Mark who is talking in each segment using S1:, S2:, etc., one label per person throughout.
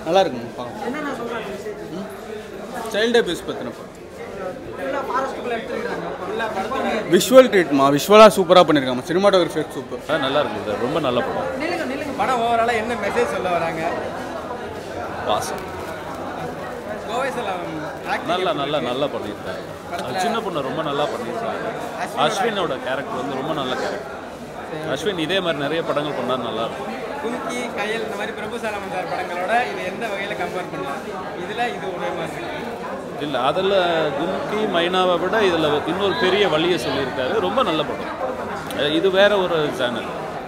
S1: நல்லா இருக்குங்க பார்க்கலாம்
S2: என்னென்ன சொல்கிறாங்க
S1: சைல்டு அபியூஸ் பற்றின படம்
S2: ஃபுல்லாக ஃபாரஸ்ட்டுக்குள்ளே எடுத்துருக்காங்க ஃபுல்லாக படத்தோட
S1: விஷுவல் ட்ரீட்மா விஷுவலாக சூப்பராக பண்ணியிருக்காங்க சினிமாட்டோகிராஃபி சூப்பர்
S3: ஆ, நல்லா இருக்குது சார் ரொம்ப நல்ல படம்
S2: நில்லுங்க நில்லுங்க படம் ஓவராலாக என்ன மெசேஜ் சொல்ல வராங்க
S3: பாசம்
S2: கோவை செல்லம்
S3: நல்லா நல்லா நல்லா பண்ணியிருக்காங்க அது சின்ன பொண்ணு ரொம்ப நல்லா பண்ணியிருக்காங்க அஸ்வினோட கேரக்டர் வந்து ரொம்ப நல்ல கேரக்டர் அஸ்வின் இதே மாதிரி நிறைய படங்கள் பண்ணால் நல்லா இருக்கும்
S2: கும்கி கயல் இந்த மாதிரி பிரபு சாலமன் சார் படங்களோட இது எந்த வகையில் கம்பேர் பண்ணலாம் இதில் இது ஒரே மாதிரி இருக்கு
S3: இல்லை அதில் கும்கி மைனாவை விட இதில் இன்னொரு பெரிய வழியை சொல்லியிருக்காரு ரொம்ப நல்ல படம் அஹ் இது வேற ஒரு சேனல்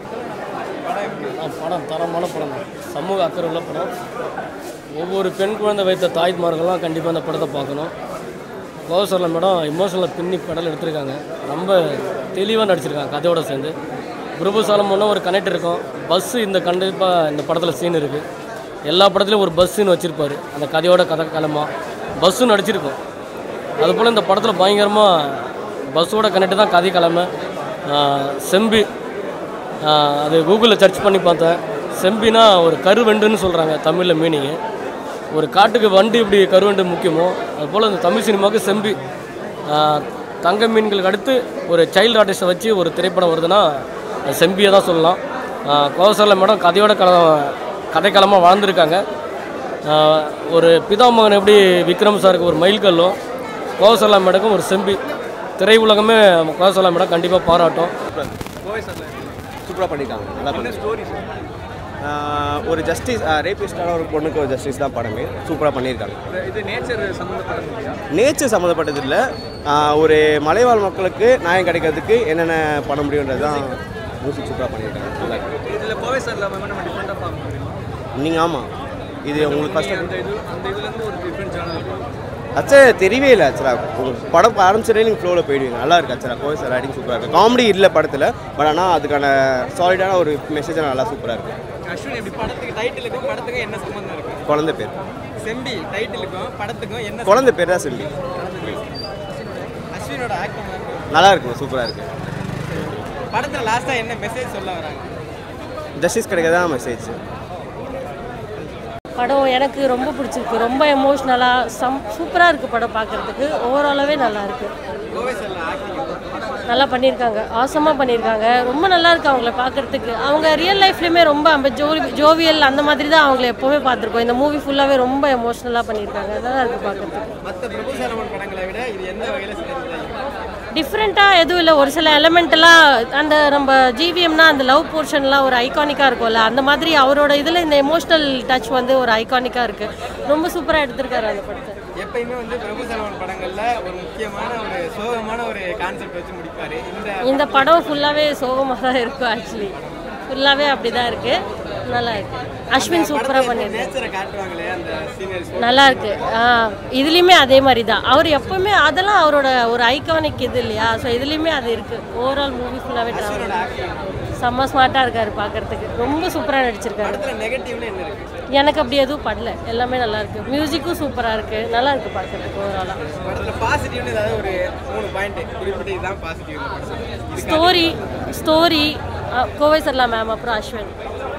S4: படம் தரமான படம் தான் சமூக அக்கறை உள்ள படம் ஒவ்வொரு பெண் குழந்தை வைத்த தாய்மார்கள்லாம் கண்டிப்பாக அந்த படத்தை பார்க்கணும் கோவசரில் மேடம் இமோஷனல் பின்னி படம் எடுத்திருக்காங்க ரொம்ப தெளிவாக நடிச்சிருக்காங்க கதையோட சேர்ந்து பிரபு சாலமோன்னா ஒரு கனெக்ட் இருக்கும் பஸ்ஸு இந்த கண்டிப்பாக இந்த படத்தில் சீன் இருக்குது எல்லா படத்துலையும் ஒரு பஸ் சீன் வச்சுருப்பாரு அந்த கதையோட கதை காலமாக பஸ்ஸும் நடிச்சிருக்கும் அதுபோல் இந்த படத்தில் பயங்கரமாக பஸ்ஸோட கனெக்ட் தான் கதை கிழமை செம்பி ஆஹ் அது கூகுளில் சர்ச் பண்ணி பார்த்தேன் செம்பினா ஒரு கருவண்டுன்னு சொல்கிறாங்க தமிழில் மீனிங்கு ஒரு காட்டுக்கு வண்டு இப்படி கருவண்டு முக்கியமோ அதுபோல் இந்த தமிழ் சினிமாவுக்கு செம்பி ஆஹ் தங்க மீன்களுக்கு அடுத்து ஒரு சைல்டு ஆர்டிஸ்ட்டை வச்சு ஒரு திரைப்படம் வருதுன்னா அது செம்பியை தான் சொல்லலாம் கோவசரில் மேடம் கதையோட கல கதைக்களமாக வாழ்ந்திருக்காங்க ஆஹ் ஒரு பிதாமகன் எப்படி விக்ரம் சாருக்கு ஒரு மைல்கல்லும் கோவசர்லா மேடக்கும் ஒரு செம்பி திரையுலகமே கோவசர்லா மேடம் கண்டிப்பாக பாராட்டும்
S2: கோவை சார்
S5: சூப்பராக பண்ணியிருக்காங்க நல்லா
S2: என்ன ஸ்டோரி சார்
S5: ஆஹ் ஒரு ஜஸ்டிஸ் ரேபிஸ்டான ஒரு பொண்ணுக்கு ஒரு ஜஸ்டிஸ் தான் படமே சூப்பராக பண்ணியிருக்காங்க
S2: இது நேச்சர் சம்மந்தப்பட்டது இல்லையா
S5: நேச்சர் சம்மந்தப்பட்டது இல்லை ஒரு மலைவாழ் மக்களுக்கு நியாயம் கிடைக்கிறதுக்கு என்னென்ன பண்ண முடியுன்றது தான் மியூசிக் சூப்பராக பண்ணியிருக்காங்க நல்லா இருக்கு
S2: இதில் கோவை சார் இல்லாமல் நம்ம டிஃப்ரெண்ட்டாக பார்க்க முடியுமா
S5: நீங்கள் ஆமாம் இது உங்களுக்கு
S2: நீ
S5: ஃபஸ்ட்டு
S2: அந்த இது அந்த இதுலேருந்து ஒரு டிஃப்ரெண்ட் சேனல்
S5: அச்சா தெரியவே இல்லை அச்சரா உங்களுக்கு படம் ஆரம்பிச்சிடே நீங்கள் ஃப்ளோவில் போயிடுவீங்க நல்லா இருக்கு அச்சரா கோவை சார் ரைட்டிங் சூப்பராக இருக்குது காமெடி இல்லை படத்தில் பட் ஆனால் அதுக்கான சாலிடான ஒரு மெசேஜ் நல்லா சூப்பராக இருக்குது
S2: அஸ்வின் எப்படி படத்துக்கு டைட்டிலுக்கும் படத்துக்கும் என்ன சம்மந்தம் இருக்கு
S5: குழந்தை பேர்
S2: செம்பி டைட்டிலுக்கும் படத்துக்கும் என்ன
S5: குழந்தை பேர் தான் சொல்லி
S2: அஸ்வினோட ஆக்டிங்
S5: நல்லா இருக்குங்க சூப்பராக இருக்குது
S2: படத்தில் லாஸ்ட்டாக என்ன மெசேஜ் சொல்ல வராங்க
S5: ஜஸ்டிஸ் கிடைக்கிறதா மெசேஜ்
S6: படம் எனக்கு ரொம்ப பிடிச்சிருக்கு ரொம்ப எமோஷ்னலாக சம் சூப்பராக இருக்குது படம் பார்க்குறதுக்கு ஓவராலாகவே நல்லா இருக்குது
S2: கோவை சார் ஆக்டிங்
S6: நல்லா பண்ணியிருக்காங்க ஆசமாக பண்ணியிருக்காங்க ரொம்ப நல்லா இருக்கு அவங்கள பார்க்குறதுக்கு அவங்க ரியல் லைஃப்லேயுமே ரொம்ப நம்ம ஜோவி ஜோவியல் அந்த மாதிரி தான் அவங்கள எப்போவுமே பார்த்துருக்கோம் இந்த மூவி ஃபுல்லாகவே ரொம்ப எமோஷ்னலாக பண்ணியிருக்காங்க நல்லா இருக்குது பார்க்குறதுக்கு
S2: மற்ற பிரபு சாலமன் படங்களை விட இது எந்த வகையில் சிறந்தது
S6: டிஃப்ரெண்ட்டாக எதுவும் இல்லை ஒரு சில எலமெண்ட் எல்லாம் அந்த நம்ம ஜிவிஎம்னா அந்த லவ் போர்ஷன்லாம் ஒரு ஐகானிக்காக இருக்கும்ல அந்த மாதிரி அவரோட இதில் இந்த எமோஷ்னல் டச் வந்து ஒரு ஐகானிக்காக இருக்குது ரொம்ப சூப்பராக எடுத்திருக்காரு அந்த படத்தை
S2: எப்பயுமே வந்து பிரபு சாலமன் படங்கள்ல ஒரு முக்கியமான ஒரு சோகமான ஒரு கான்செப்ட் வச்சு முடிப்பாரு இந்த
S6: இந்த படம் ஃபுல்லாகவே சோகமாக தான் இருக்கும் ஆக்சுவலி ஃபுல்லாகவே அப்படி தான் இருக்குது நல்லா இருக்கு அஸ்வின் சூப்பராக பண்ணியிருக்காரு
S2: நேச்சரை காட்டுவாங்களே அந்த சீனியர்ஸ்
S6: நல்லா இருக்கு ஆ, இதுலயுமே அதே மாதிரி தான் அவர் எப்பவுமே அதெல்லாம் அவரோட ஒரு ஐகானிக் இது இல்லையா ஸோ இதுலயுமே அது இருக்கு ஓவரால் மூவி ஃபுல்லாகவே ட்ராவல் செம்ம ஸ்மார்ட்டாக இருக்காரு பார்க்கறதுக்கு ரொம்ப சூப்பராக நடிச்சிருக்காரு
S2: படத்துல நெகட்டிவ்னு என்ன இருக்கு
S6: எனக்கு அப்படி எதுவும் படல எல்லாமே நல்லா இருக்கு மியூசிக்கும் சூப்பராக இருக்கு நல்லா இருக்கு பார்க்கறதுக்கு ஓவராலாக
S2: படத்துல பாசிட்டிவ்னு ஏதாவது ஒரு மூணு பாயிண்ட் குறிப்பிட்டு இதுதான் positive
S6: story story Kovai Sarla ma'am அப்புறம் அஸ்வின்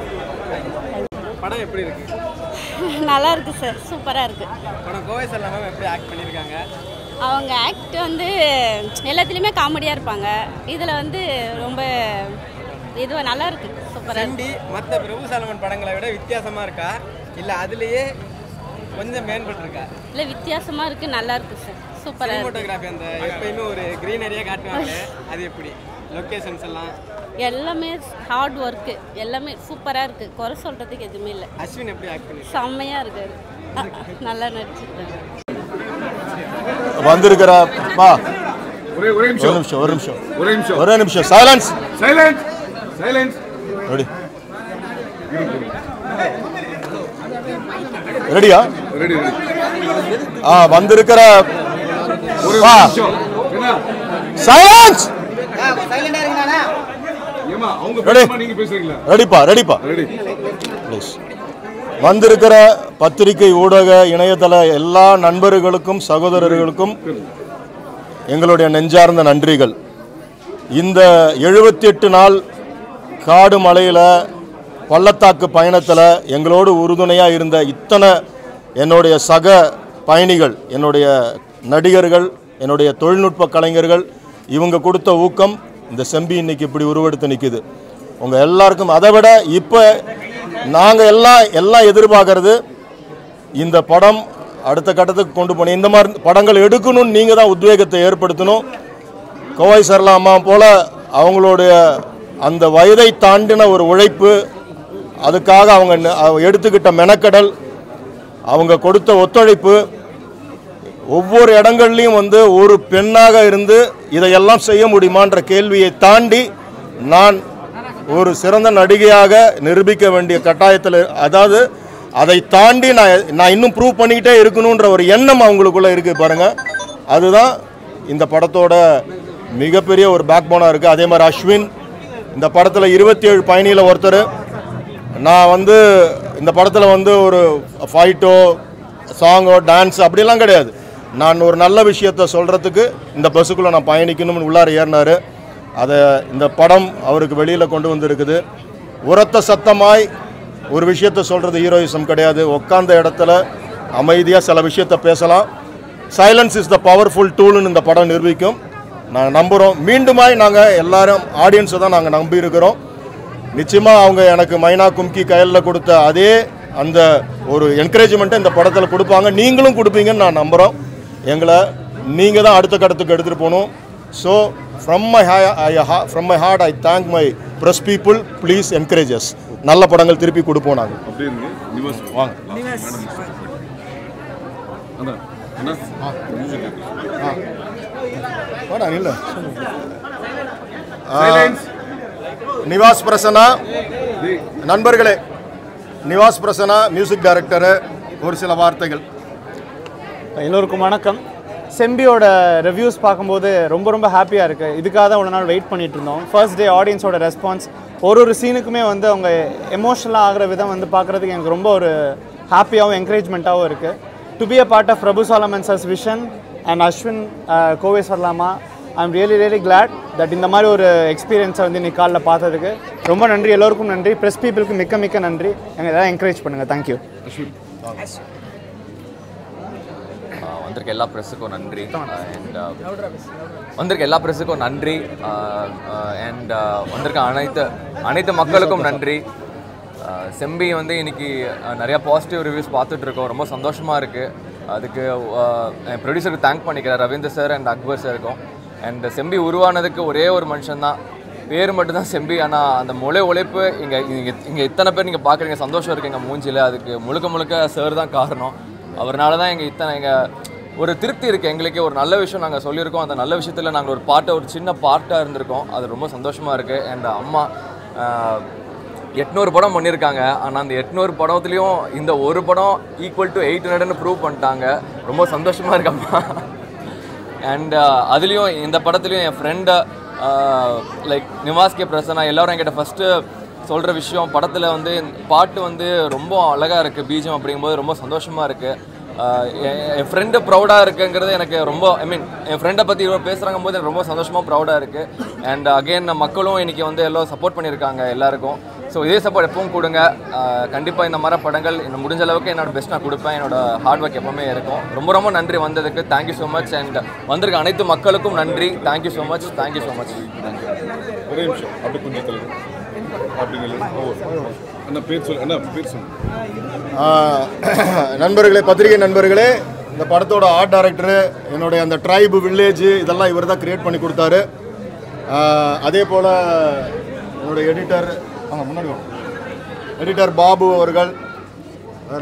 S2: படம் எப்படி இருக்கு
S7: நல்லா இருக்கு சார் சூப்பராக இருக்கு
S2: படம் கோவை செல்லம் மேம் எப்படி ஆக்ட் பண்ணியிருக்காங்க
S7: அவங்க ஆக்ட் வந்து எல்லாத்துலேயுமே காமெடியாக இருப்பாங்க இதில் வந்து ரொம்ப இது நல்லா இருக்கு சூப்பராக இருக்கு
S2: செம்பி மற்ற பிரபு சாலமன் படங்களை விட வித்தியாசமா இருக்கா இல்ல அதுலயே கொஞ்சம் மேம்பட்டு இருக்கா
S7: இல்லை வித்தியாசமாக இருக்கு நல்லா இருக்கு சார் சூப்பராக இருக்கு
S2: சினிமோட்டோகிராஃபி அந்த எப்பயுமே ஒரு க்ரீனரியா காட்டுவாங்களே அது எப்படி லொக்கேஷன்ஸ் எல்லாம்
S7: எல்லாமே ஹார்ட் ஒர்க்கு எல்லாமே சூப்பராக இருக்கு குறை சொல்கிறதுக்கு எதுவுமே இல்லை
S2: அஸ்வின் எப்படி ஆக்ட் பண்ணி
S7: செம்மையாக இருக்காரு நல்லா நடிச்சிருக்காரு
S8: வந்திருக்கிற வா
S9: ஒரே ஒரே
S8: ஒரு
S9: நிமிஷம்
S8: நிமிஷம் ஒரு நிமிஷம்
S9: ஒரே நிமிஷம்
S8: ஒரே நிமிஷம் சைலன்ஸ்
S9: சைலண்ட் சைலண்ட்
S8: ரெடி ரெடியா
S9: ரெடி ரெடி
S8: ஆ வந்திருக்கிற
S9: ஒரு
S8: வா
S9: நிமிஷம் என்ன
S8: சைலன்ஸ்
S9: ஏமா அவங்க
S8: ரெடி
S9: பேசுமா நீங்க பேசுறீங்களா
S8: ரெடிப்பா ரெடிப்பா
S9: ரெடி
S8: ப்ளீஸ் வந்திருக்கிற பத்திரிகை ஊடக இணையதள எல்லா நண்பர்களுக்கும் சகோதரர்களுக்கும் எங்களுடைய நெஞ்சார்ந்த நன்றிகள் இந்த எழுபத்தி எட்டு நாள் காடு மலையில் பள்ளத்தாக்கு பயணத்தில் எங்களோடு உறுதுணையாக இருந்த இத்தனை என்னுடைய சக பயணிகள் என்னுடைய நடிகர்கள் என்னுடைய தொழில்நுட்ப கலைஞர்கள் இவங்க கொடுத்த ஊக்கம் இந்த செம்பி இன்னைக்கு இப்படி உருவெடுத்து நிற்குது உங்கள் எல்லாருக்கும் அதை விட இப்போ நாங்கள் எல்லாம் எல்லாம் எதிர்பார்க்கறது இந்த படம் அடுத்த கட்டத்துக்கு கொண்டு போனோம் இந்த மாதிரி படங்கள் எடுக்கணும்னு நீங்கள் தான் உத்வேகத்தை ஏற்படுத்தணும் கோவை சரளா அம்மா போல அவங்களுடைய அந்த வயதை தாண்டின ஒரு உழைப்பு அதுக்காக அவங்க ந- அவ எடுத்துக்கிட்ட மெனக்கடல் அவங்க கொடுத்த ஒத்துழைப்பு ஒவ்வொரு இடங்கள்லையும் வந்து ஒரு பெண்ணாக இருந்து இதையெல்லாம் செய்ய முடியுமான்ற கேள்வியை தாண்டி நான் ஒரு சிறந்த நடிகையாக நிரூபிக்க வேண்டிய கட்டாயத்தில் அதாவது அதை தாண்டி நான் நான் இன்னும் ப்ரூவ் பண்ணிக்கிட்டே இருக்கணுன்ற ஒரு எண்ணம் அவங்களுக்குள்ள இருக்கு பாருங்க அதுதான் இந்த படத்தோட மிகப்பெரிய ஒரு பேக் போனாக இருக்குது அதே மாதிரி அஸ்வின் இந்த படத்தில் இருபத்தி ஏழு பயணியில் ஒருத்தர் நான் வந்து இந்த படத்தில் வந்து ஒரு ஃபைட்டோ சாங்கோ டான்ஸ் அப்படிலாம் கிடையாது நான் ஒரு நல்ல விஷயத்த சொல்கிறதுக்கு இந்த பஸ்ஸுக்குள்ளே நான் பயணிக்கணும்னு உள்ளார ஏறினார் அதை இந்த படம் அவருக்கு வெளியில் கொண்டு வந்திருக்குது உரத்த சத்தமாய் ஒரு விஷயத்த சொல்கிறது ஹீரோயிசம் கிடையாது உட்காந்த இடத்துல அமைதியாக சில விஷயத்த பேசலாம் சைலன்ஸ் இஸ் த பவர்ஃபுல் டூல்னு இந்த படம் நிரூபிக்கும் நாங்கள் நம்புகிறோம் மீண்டுமாய் நாங்கள் எல்லாரும் ஆடியன்ஸை தான் நாங்கள் நம்பி இருக்கிறோம் நிச்சயமாக அவங்க எனக்கு மைனா கும்கி கையில் கொடுத்த அதே அந்த ஒரு என்கரேஜ்மெண்ட்டை இந்த படத்தில் கொடுப்பாங்க நீங்களும் கொடுப்பீங்கன்னு நான் நம்புகிறோம் எங்களை நீங்கள் தான் அடுத்த கட்டத்துக்கு எடுத்துகிட்டு போகணும் so from my ha from my heart I thank my press people please encourages நல்ல படங்கள் திருப்பி கொடுப்போம் நாங்கள்
S9: அப்படியே இருங்க நிவாஸ்
S8: வாங்க
S9: அண்ணா அண்ணா மியூசிக்
S8: வேணாம் இல்லை நிவாஸ் பிரசன்னா நண்பர்களே நிவாஸ் பிரசன்னா மியூசிக் டைரக்டரு ஒரு சில வார்த்தைகள்
S10: எல்லோருக்கும் வணக்கம் செம்பியோட ரிவ்யூஸ் பார்க்கும்போது ரொம்ப ரொம்ப ஹாப்பியாக இருக்குது இதுக்காக தான் ஒரு நாள் வெயிட் பண்ணிட்டு இருந்தோம் ஃபர்ஸ்ட் டே ஆடியன்ஸோட ரெஸ்பான்ஸ் ஒரு ஒரு சீனுக்குமே வந்து அவங்க எமோஷனலாக ஆகிற விதம் வந்து பார்க்குறதுக்கு எனக்கு ரொம்ப ஒரு ஹாப்பியாகவும் என்கரேஜ்மெண்ட்டாகவும் இருக்குது to be a part of Prabhu Solomon sir's vision and Ashwin Kovai சர்லாமா I am really really glad that இந்த மாதிரி ஒரு எக்ஸ்பீரியன்ஸை வந்து இன்னைக்கு காலைல பார்த்ததுக்கு ரொம்ப நன்றி எல்லோருக்கும் நன்றி ப்ரெஸ் பீப்புளுக்கு மிக்க மிக்க நன்றி எங்களை எல்லாம் என்கரேஜ் பண்ணுங்கள் தேங்க்யூ
S11: ஆஹ் வந்திருக்க எல்லா ப்ரெஸ்ஸுக்கும் நன்றி அண்ட் வந்திருக்க எல்லா ப்ரெஸ்ஸுக்கும் நன்றி அண்ட் வந்திருக்க அனைத்து அனைத்து மக்களுக்கும் நன்றி ஆஹ் செம்பி வந்து இன்னைக்கு ஆஹ் நிறைய பாசிட்டிவ் ரிவ்யூஸ் பார்த்துட்டு இருக்கோம் ரொம்ப சந்தோஷமாக இருக்குது அதுக்கு ஆஹ் என் ப்ரொடியூசருக்கு தேங்க் பண்ணிக்கிறேன் ரவீந்தர் சார் அண்ட் அக்பர் சாருக்கும் அண்ட் செம்பி உருவானதுக்கு ஒரே ஒரு மனுஷன் தான் பேர் மட்டும்தான் செம்பி ஆனால் அந்த முளை உழைப்பு இங்கே இங்கே இங்கே இத்தனை பேர் நீங்கள் பார்க்குறீங்க சந்தோஷம் இருக்குது எங்கள் மூஞ்சியில் அதுக்கு முழுக்க முழுக்க சார் தான் காரணம் அவர்னால தான் எங்கள் இத்தனை எங்கள் ஒரு திருப்தி இருக்குது எங்களுக்கே ஒரு நல்ல விஷயம் நாங்கள் சொல்லியிருக்கோம் அந்த நல்ல விஷயத்தில் நாங்கள் ஒரு பார்ட்டை ஒரு சின்ன பார்ட்டாக இருந்திருக்கோம் அது ரொம்ப சந்தோஷமாக இருக்குது அண்ட் அம்மா ஆஹ், எட்நூறு படம் பண்ணியிருக்காங்க ஆனால் அந்த எட்நூறு படத்துலேயும் இந்த ஒரு படம் ஈக்குவல் டு எயிட் ஹண்ட்ரட்னு ப்ரூவ் பண்ணிட்டாங்க ரொம்ப சந்தோஷமாக இருக்கம்மா அண்ட் அதுலேயும் இந்த படத்துலையும் என் friend like Nivas K Prasanna எல்லாரும் என்கிட்ட ஃபஸ்ட்டு சொல்கிற விஷயம் படத்தில் வந்து பாட்டு வந்து ரொம்ப அழகாக இருக்குது பீஜம் அப்படிங்கும்போது ரொம்ப சந்தோஷமாக இருக்குது என் ஃப்ரெண்டு ப்ரௌடாக இருக்குங்கிறது எனக்கு ரொம்ப ஐ மீன் என் ஃப்ரெண்டை பற்றி இவ்வளோ பேசுகிறாங்க போது எனக்கு ரொம்ப சந்தோஷமாக ப்ரௌடாக இருக்குது அண்ட் அகெயின் மக்களும் இன்றைக்கி வந்து எல்லாம் சப்போர்ட் பண்ணியிருக்காங்க எல்லாருக்கும் ஸோ இதே சப்போர்ட் எப்பவும் கொடுங்க கண்டிப்பாக இந்த மாதிரி படங்கள் என்ன முடிஞ்ச அளவுக்கு என்னோட பெஸ்ட் நான் கொடுப்பேன் என்னோட ஹார்ட் ஒர்க் எப்பவுமே இருக்கும் ரொம்ப ரொம்ப நன்றி வந்ததுக்கு தேங்க்யூ ஸோ மச் அண்ட் வந்திருக்க அனைத்து மக்களுக்கும் நன்றி thank you so much thank you so much thank you
S9: ஒரே நிமிஷம் அப்படி கொஞ்சம் தள்ளுங்க அப்படிங்களா ஓ அண்ணா பேர் சொல்லு அண்ணா பேர் சொல்லு
S8: ஆஹ், நண்பர்களே பத்திரிகை நண்பர்களே இந்த படத்தோட ஆர்ட் டைரக்டரு என்னுடைய அந்த ட்ரைபு வில்லேஜ் இதெல்லாம் இவர் தான் கிரியேட் பண்ணி கொடுத்தாரு ஆஹ், அதே போல் என்னோட எடிட்டர் வாங்க முன்னாடி வாங்க எடிட்டர் பாபு அவர்கள் வேற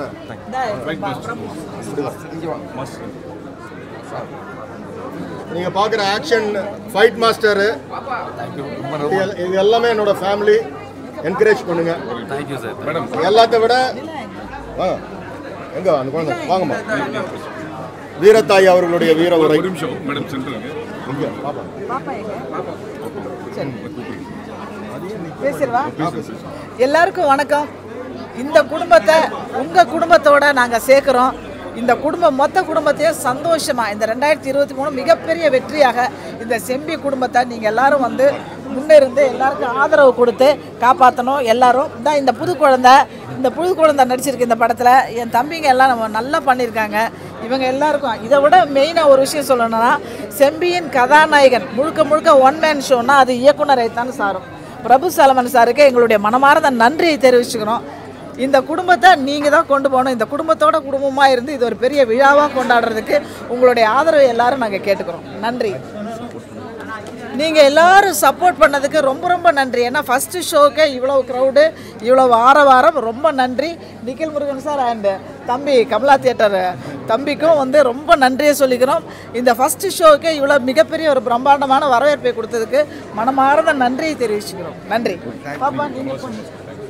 S8: நீங்கள் பார்க்குற ஆக்ஷன் ஃபைட் மாஸ்டரு இது எல்லாமே என்னோட ஃபேமிலி என்கரேஜ் பண்ணுங்க
S11: தேங்க்யூ சார்
S9: மேடம்
S8: எல்லாத்த விட வாங்க எங்க அந்த குழந்தை வாங்கம்மா வீரத்தாய் அவர்களுடைய வீர உரை
S9: ஒரு நிமிஷம் மேடம் சென்டருங்க
S8: இங்க, பாப்பா.
S12: பேசிடுவா எல்லாருக்கும் வணக்கம் இந்த குடும்பத்தை உங்கள் குடும்பத்தோட நாங்கள் சேர்க்குறோம் இந்த குடும்பம் மொத்த குடும்பத்தையும் சந்தோஷமாக இந்த ரெண்டாயிரத்தி இருபத்தி மூணு மிகப்பெரிய வெற்றியாக இந்த செம்பி குடும்பத்தை நீங்கள் எல்லாரும் வந்து முன்னிருந்து எல்லாருக்கும் ஆதரவு கொடுத்து காப்பாற்றணும் எல்லாரும் தான் இந்த புது குழந்தை இந்த புது குழந்தை நடிச்சிருக்கு இந்த படத்தில் என் தம்பிங்க எல்லாம் நம்ம நல்லா பண்ணியிருக்காங்க இவங்க எல்லாருக்கும் இதை விட மெயினாக ஒரு விஷயம் சொல்லணும்னா செம்பியின் கதாநாயகன் முழுக்க முழுக்க ஒன் மேன் ஷோனா அது இயக்குனரை தான் சாரும் பிரபு சலமன் சாருக்கு எங்களுடைய மனமார்ந்த நன்றியை தெரிவிச்சுக்கிறோம் இந்த குடும்பத்தை நீங்கள் தான் கொண்டு போகணும் இந்த குடும்பத்தோட குடும்பமாக இருந்து இது ஒரு பெரிய விழாவாக கொண்டாடுறதுக்கு உங்களுடைய ஆதரவை எல்லாரும் நாங்கள் கேட்டுக்கிறோம் நன்றி நீங்கள் எல்லாரும் சப்போர்ட் பண்ணதுக்கு ரொம்ப ரொம்ப நன்றி ஏன்னா ஃபஸ்ட்டு ஷோக்கே இவ்வளோ க்ரௌடு இவ்வளோ வார வாரம் ரொம்ப நன்றி நிখিல் முருகன் சார் அண்டு தம்பி கமலா தியேட்டர் தம்பிக்கும் வந்து ரொம்ப நன்றியை சொல்லிக்கிறோம் இந்த ஃபஸ்ட்டு ஷோக்கே இவ்வளோ மிகப்பெரிய ஒரு பிரம்மாண்டமான வரவேற்பை கொடுத்ததுக்கு மனமார்ந்த நன்றியை தெரிவிச்சுக்கிறோம் நன்றி பாப்பா நீங்கள் கொஞ்சம்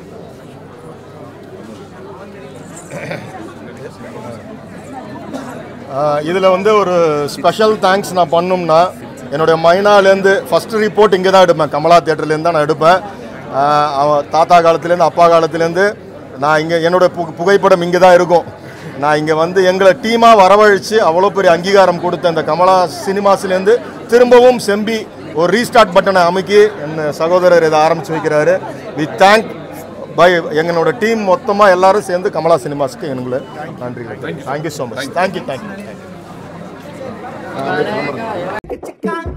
S8: இதில் வந்து ஒரு ஸ்பெஷல் தேங்க்ஸ் நான் பண்ணணும்னா என்னுடைய மைனாலேருந்து ஃபஸ்ட்டு ரிப்போர்ட் இங்கே தான் எடுப்பேன் கமலா தேட்டர்லேருந்து தான் நான் எடுப்பேன் ஆஹ் அவன் தாத்தா காலத்துலேருந்து அப்பா காலத்துலேருந்து நான் இங்கே என்னோட பு புகைப்படம் இங்கே தான் இருக்கும் நான் இங்கே வந்து எங்களை டீமாக வரவழைச்சு அவ்வளோ பெரிய அங்கீகாரம் கொடுத்த இந்த கமலா சினிமாஸ்லேருந்து திரும்பவும் செம்பி ஒரு ரீஸ்டார்ட் பட்டனை அமுக்கி என் சகோதரர் இதை ஆரம்பித்து வைக்கிறாரு வி தேங்க் பை எங்களோட டீம் மொத்தமாக எல்லாரும் சேர்ந்து கமலா சினிமாஸ்க்கு எங்களை நன்றி thank you so much thank you thank you
S12: சிக்கான்